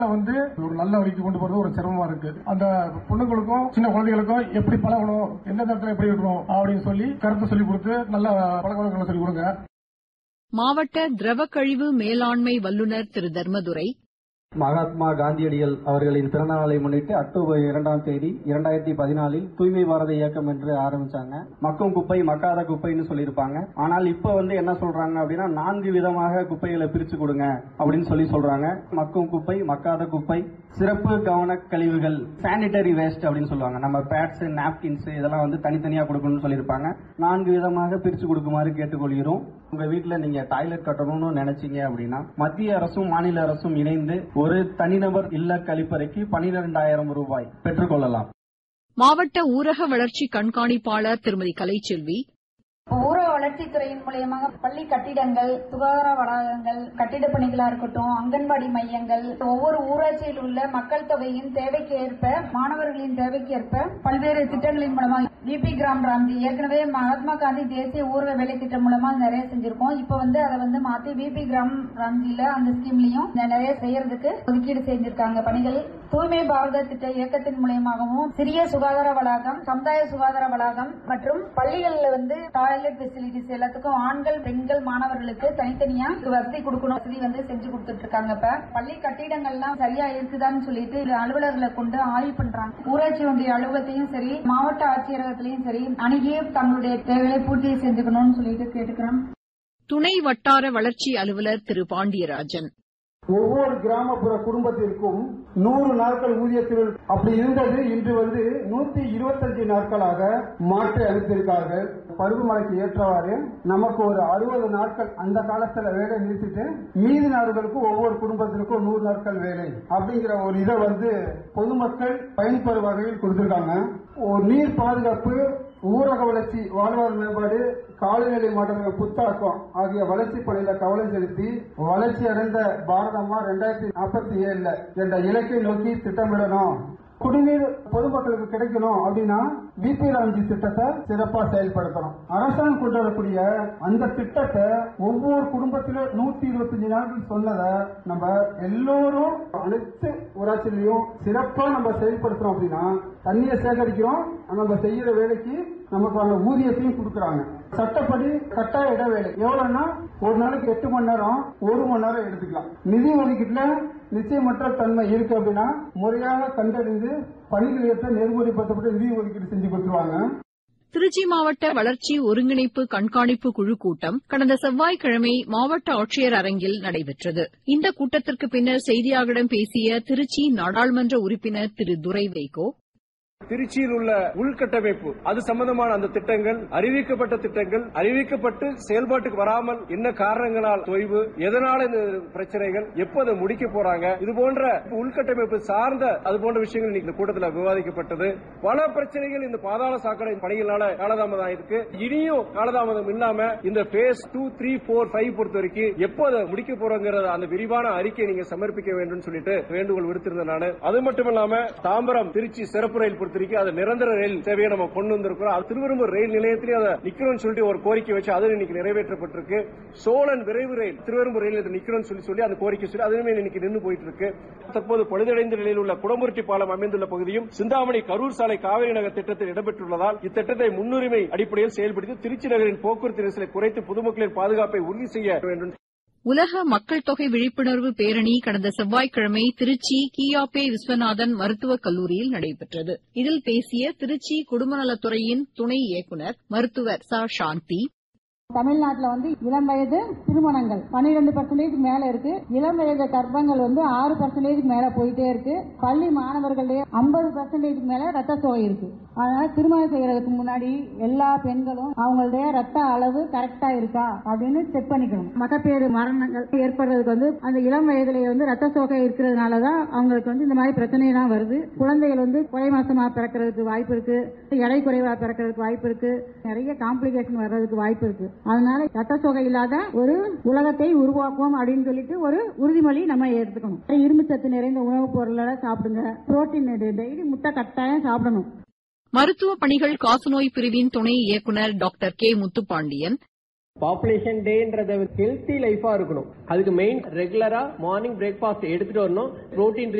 வந்து ஒரு நல்ல வழிக்கு கொண்டு போறது ஒரு சிரமமா இருக்கு அந்த பொண்ணுங்களுக்கும் சின்ன குழந்தைகளுக்கும் எப்படி பழகணும் எந்த இடத்துல எப்படி இருக்கணும் அப்படின்னு சொல்லி கருத்து சொல்லி கொடுத்து நல்ல பழக்க வழக்கங்களை சொல்லி கொடுங்க மாவட்ட திரவ கழிவு மேலாண்மை வல்லுநர் திரு தர்மதுரை மகாத்மா காந்தியடிகள் அவர்களின் பிறந்த நாளை முன்னிட்டு அக்டோபர் இரண்டாம் தேதி இரண்டாயிரத்தி பதினாலில் தூய்மை பாரத இயக்கம் என்று ஆரம்பிச்சாங்க மக்கும் குப்பை மக்காத குப்பைன்னு சொல்லியிருப்பாங்க ஆனால் இப்ப வந்து என்ன சொல்றாங்க அப்படின்னா நான்கு விதமாக குப்பைகளை பிரிச்சு கொடுங்க அப்படின்னு சொல்லி சொல்றாங்க மக்கும் குப்பை மக்காத குப்பை சிறப்பு கவன கழிவுகள் சானிட்டரி வேஸ்ட் அப்படின்னு சொல்லுவாங்க நம்ம பேட்ஸ் நாப்கின்ஸ் இதெல்லாம் வந்து தனித்தனியா கொடுக்கணும்னு சொல்லியிருப்பாங்க நான்கு விதமாக பிரிச்சு கொடுக்குமாறு கேட்டுக்கொள்கிறோம் உங்க வீட்டுல நீங்க டாய்லெட் கட்டணும்னு நினைச்சீங்க அப்படின்னா மத்திய அரசும் மாநில அரசும் இணைந்து ஒரு தனிநபர் இல்ல கழிப்பறைக்கு பனிரெண்டாயிரம் ரூபாய் பெற்றுக்கொள்ளலாம் மாவட்ட ஊரக வளர்ச்சி கண்காணிப்பாளர் திருமதி கலைச்செல்வி ஊரக வளர்ச்சித்துறையின் மூலியமாக பள்ளி கட்டிடங்கள் சுகாதார வளாகங்கள் கட்டிடப் பணிகளா இருக்கட்டும் அங்கன்வாடி மையங்கள் ஒவ்வொரு ஊராட்சியில் உள்ள மக்கள் தொகையின் தேவைக்கு ஏற்ப மாணவர்களின் தேவைக்கு ஏற்ப பல்வேறு திட்டங்களின் மூலமா விபி கிராம் ராம்ஜி ஏற்கனவே மகாத்மா காந்தி தேசிய ஊரக வேலை திட்டம் மூலமா நிறைய செஞ்சிருக்கோம் இப்ப வந்து அதை வந்து மாத்தி விபி கிராம் ராம்ஜில அந்த ஸ்கீம்லயும் நிறைய செய்யறதுக்கு ஒதுக்கீடு செஞ்சிருக்காங்க பணிகள் தூய்மை பாரத திட்ட இயக்கத்தின் மூலியமாகவும் சிறிய சுகாதார வளாகம் சமுதாய சுகாதார வளாகம் மற்றும் பள்ளிகள்ல வந்து டாய்லெட் ஃபெசிலிட்டிஸ் எல்லாத்துக்கும் ஆண்கள் பெண்கள் மாணவர்களுக்கு தனித்தனியா வசதி கொடுக்கணும் வசதி வந்து செஞ்சு கொடுத்துட்டு இருக்காங்க இப்ப பள்ளி கட்டிடங்கள்லாம் சரியா இருக்குதான்னு சொல்லிட்டு இது அலுவலர்களை கொண்டு ஆய்வு பண்றாங்க ஊராட்சி ஒன்றிய அலுவலகத்தையும் சரி மாவட்ட ஆட்சியரகத்திலையும் சரி அணுகி தங்களுடைய தேவையை பூர்த்தி செஞ்சுக்கணும்னு சொல்லிட்டு கேட்டுக்கிறோம் துணை வட்டார வளர்ச்சி அலுவலர் திரு பாண்டியராஜன் ஒவ்வொரு கிராமப்புற குடும்பத்திற்கும் நூறு நாட்கள் ஊதியத்தில் அப்படி இருந்தது இன்று வந்து நூத்தி இருபத்தஞ்சு நாட்களாக மாற்றி அளித்திருக்கார்கள் பருவமழைக்கு ஏற்றவாறு நமக்கு ஒரு அறுபது நாட்கள் அந்த காலத்துல வேலை நிறுத்திட்டு மீதி நாடுகளுக்கு ஒவ்வொரு குடும்பத்திற்கும் நூறு நாட்கள் வேலை அப்படிங்கிற ஒரு இதை வந்து பொதுமக்கள் பயன்பெறும் வகையில் கொடுத்திருக்காங்க ஒரு நீர் பாதுகாப்பு ஊரக வளர்ச்சி வாழ்வாதார மேம்பாடு காலநிலை மாற்றங்கள் புத்தாக்கம் ஆகிய வளர்ச்சி பணியில கவனம் செலுத்தி வளர்ச்சி அடைந்த பாரதமா ரெண்டாயிரத்தி நாற்பத்தி ஏழுல என்ற இலக்கை நோக்கி திட்டமிடணும் குடிநீர் பொதுமக்களுக்கு கிடைக்கணும் அப்படின்னா பிபி ராம்ஜி திட்டத்தை சிறப்பா செயல்படுத்தணும் அரசாங்கம் கொண்டு வரக்கூடிய அந்த திட்டத்தை ஒவ்வொரு குடும்பத்திலும் நூத்தி இருபத்தஞ்சு நாட்கள் சொன்னதை நம்ம எல்லோரும் அனைத்து ஊராட்சியிலையும் சிறப்பா நம்ம செயல்படுத்துறோம் அப்படின்னா தண்ணியை சேகரிக்கிறோம் நம்ம செய்யற வேலைக்கு நமக்கான ஊதியத்தையும் கொடுக்கறாங்க சட்டப்படி கட்டாய இடைவேளை எவ்வளவுன்னா ஒரு நாளைக்கு எட்டு மணி நேரம் ஒரு மணி நேரம் எடுத்துக்கலாம் நிதி ஒதுக்கீட்டுல நிச்சயமற்ற தன்மை இருக்கு அப்படின்னா முறையாக கண்டறிந்து பணிகள் ஏற்ற நெறிமுறைப்படுத்தப்பட்ட நிதி ஒதுக்கீடு செஞ்சு கொடுத்துருவாங்க திருச்சி மாவட்ட வளர்ச்சி ஒருங்கிணைப்பு கண்காணிப்பு குழு கூட்டம் கடந்த செவ்வாய்க்கிழமை மாவட்ட ஆட்சியர் அரங்கில் நடைபெற்றது இந்த கூட்டத்திற்கு பின்னர் செய்தியாளர்களிடம் பேசிய திருச்சி நாடாளுமன்ற உறுப்பினர் திரு துரை வைகோ திருச்சியில் உள்ள உள்கட்டமைப்பு அது சம்பந்தமான அந்த திட்டங்கள் அறிவிக்கப்பட்ட திட்டங்கள் அறிவிக்கப்பட்டு செயல்பாட்டுக்கு வராமல் என்ன காரணங்களால் தொய்வு எதனால இந்த பிரச்சனைகள் எப்போ அதை முடிக்க போறாங்க இது போன்ற உள்கட்டமைப்பு சார்ந்த அது போன்ற விஷயங்கள் இன்னைக்கு இந்த கூட்டத்தில் விவாதிக்கப்பட்டது பல பிரச்சனைகள் இந்த பாதாள சாக்கடை பணிகளால காலதாமதம் ஆயிருக்கு இனியும் காலதாமதம் இல்லாம இந்த phase two three four five பொறுத்த வரைக்கும் எப்போ அதை முடிக்க போறோங்கிற அந்த விரிவான அறிக்கை நீங்க சமர்ப்பிக்க வேண்டும் சொல்லிட்டு வேண்டுகோள் விடுத்திருந்தேன் நான் அது மட்டும் இல்லாம தாம்பரம் திருச்சி சிறப்பு ரயில் பொறுத்த வரைக்கும் அது நிரந்தர ரயில் சேவையை நம்ம கொண்டு வந்திருக்கிறோம் அது திருவெரும்பூர் ரயில் நிலையத்திலேயே அதை நிக்கணும்னு சொல்லிட்டு ஒரு கோரிக்கை வச்சு அது இன்னைக்கு நிறைவேற்றப்பட்டிருக்கு சோழன் விரைவு ரயில் திருவெரும்பூர் ரயில் நிலையத்தில் நிக்கணும்னு சொல்லி சொல்லி அந்த கோரிக்கை சொல்லி அதுவுமே இன்னைக்கு நின்று போயிட்டு இருக்கு தற்போது பழுதடைந்த நிலையில் உள்ள குடமுருட்டி பாலம் அமைந்துள்ள பகுதியும் சிந்தாமணி கரூர் சாலை காவிரி நகர் திட்டத்தில் இடம்பெற்றுள்ளதால் இத்திட்டத்தை முன்னுரிமை அடிப்படையில் செயல்படுத்தி திருச்சி நகரின் போக்குவரத்து நெரிசலை குறைத்து பொதுமக்களின் பாதுகாப்பை உறுதி செய்ய வேண்டும் உலக மக்கள் தொகை விழிப்புணர்வு பேரணி கடந்த செவ்வாய்க்கிழமை திருச்சி கியாபே விஸ்வநாதன் மருத்துவக் கல்லூரியில் நடைபெற்றது இதில் பேசிய திருச்சி குடும்பநலத்துறையின் துணை இயக்குநர் மருத்துவர் ச சாந்தி தமிழ்நாட்டில் வந்து இளம் வயது திருமணங்கள் பன்னிரெண்டு பர்சன்டேஜ் மேல இருக்கு இளம் வயது கர்ப்பங்கள் வந்து ஆறு பர்சன்டேஜ் மேல போயிட்டே இருக்கு பள்ளி மாணவர்களுடைய ஐம்பது பர்சன்டேஜ் மேல ரத்த சோகை இருக்கு அதனால திருமணம் செய்யறதுக்கு முன்னாடி எல்லா பெண்களும் அவங்களுடைய ரத்த அளவு கரெக்டா இருக்கா அப்படின்னு செக் பண்ணிக்கணும் மகப்பேறு மரணங்கள் ஏற்படுறதுக்கு வந்து அந்த இளம் வயதுல வந்து ரத்த சோகை இருக்கிறதுனாலதான் அவங்களுக்கு வந்து இந்த மாதிரி பிரச்சனைலாம் வருது குழந்தைகள் வந்து குறை மாசமா பிறக்கிறதுக்கு வாய்ப்பு இருக்கு எடை குறைவா பிறக்கிறதுக்கு வாய்ப்பு இருக்கு நிறைய காம்ப்ளிகேஷன் வர்றதுக்கு வாய்ப்பு இருக்கு அதனால ரத்த சோகை இல்லாத ஒரு உலகத்தை உருவாக்குவோம் அப்படின்னு சொல்லிட்டு ஒரு உறுதிமொழி நம்ம எடுத்துக்கணும் இரும்பு சத்து நிறைந்த உணவுப் பொருளை சாப்பிடுங்க புரோட்டீன் டெய்லி முட்டை கட்டாயம் சாப்பிடணும் மருத்துவ பணிகள் காசநோய் பிரிவின் துணை இயக்குநர் டாக்டர் கே முத்துப்பாண்டியன் பாப்புலேஷன் டேன்றத ஹெல்த்தி லைஃபா இருக்கணும் அதுக்கு மெயின் ரெகுலரா மார்னிங் பிரேக்ஃபாஸ்ட் எடுத்துட்டு வரணும் புரோட்டீன்